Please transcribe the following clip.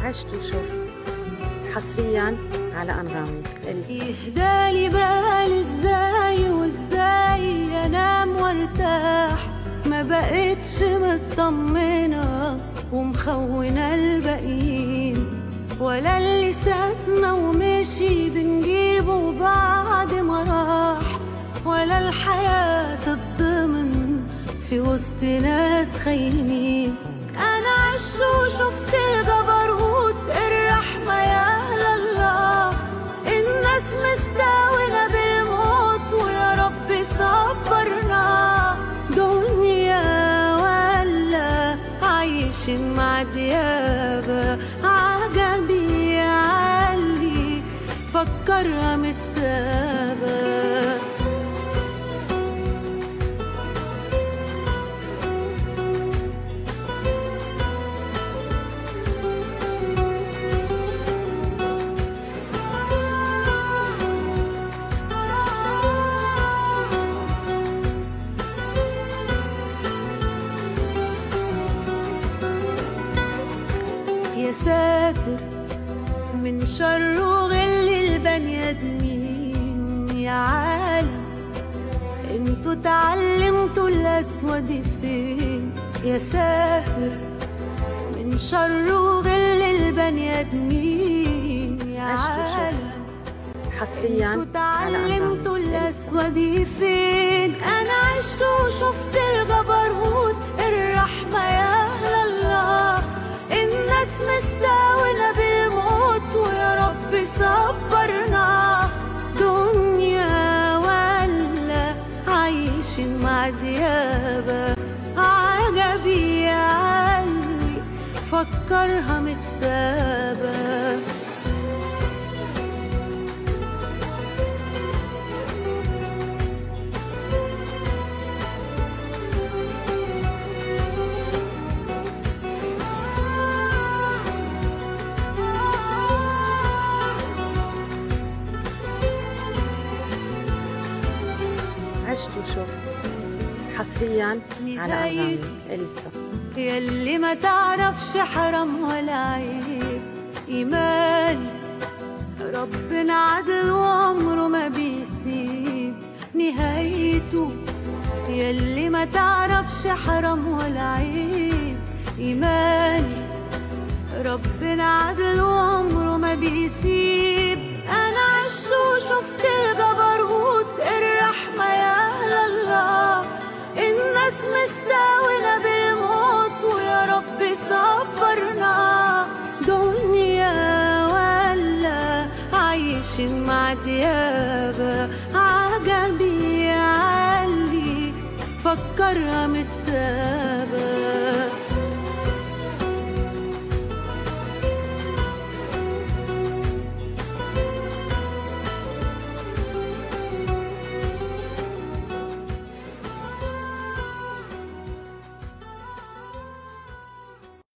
عشت وشفت حصريا على أنغامي إليسا يهدالي بالي ازاي وازاي انام وارتاح ما بقتش مطمنة ومخونة الباقيين ولا اللي سابنا ومشي بنجيبه بعد ما راح ولا الحياة تتضمن في وسط ناس خاينين أنا عشت وشفت الجبروت الرحمة يا الله الناس مستاونة بالموت ويا رب صبرنا دنيا ولا عايشين مع ديابة عجبي علي فكرها متسابة يا ساتر من شر وغل البني ادمين يا عالم انتوا اتعلمتوا الاسود فين يا ساتر من شر وغل البني ادمين يا عشت وشفت. عالم حصريا انتوا على اتعلمتوا أنغامي إليسا الاسود فين انا عشت وشفت الجبروت الرحمه يا اهل الله الناس مستاونه بالموت ويا رب صبرنا دنيا ولا عايشين مع ديابه عجبي يا علي فكرها متسابه عشت وشفت حصريا على أنغامي إليسا يلي ما تعرفش حرام ولا عيب إيماني ربنا عدل وعمره ما بيسيب نهايته يلي ما تعرفش حرام ولا عيب إيماني ربنا عدل وعمره ما بيسيب أنا عشت وشفت الجبروت الرحمة يا أهل الله الناس مستاونة بالموت ويا رب صبرنا دنيا ولا عايشين مع ديابة عجبي علي فكرها متسابة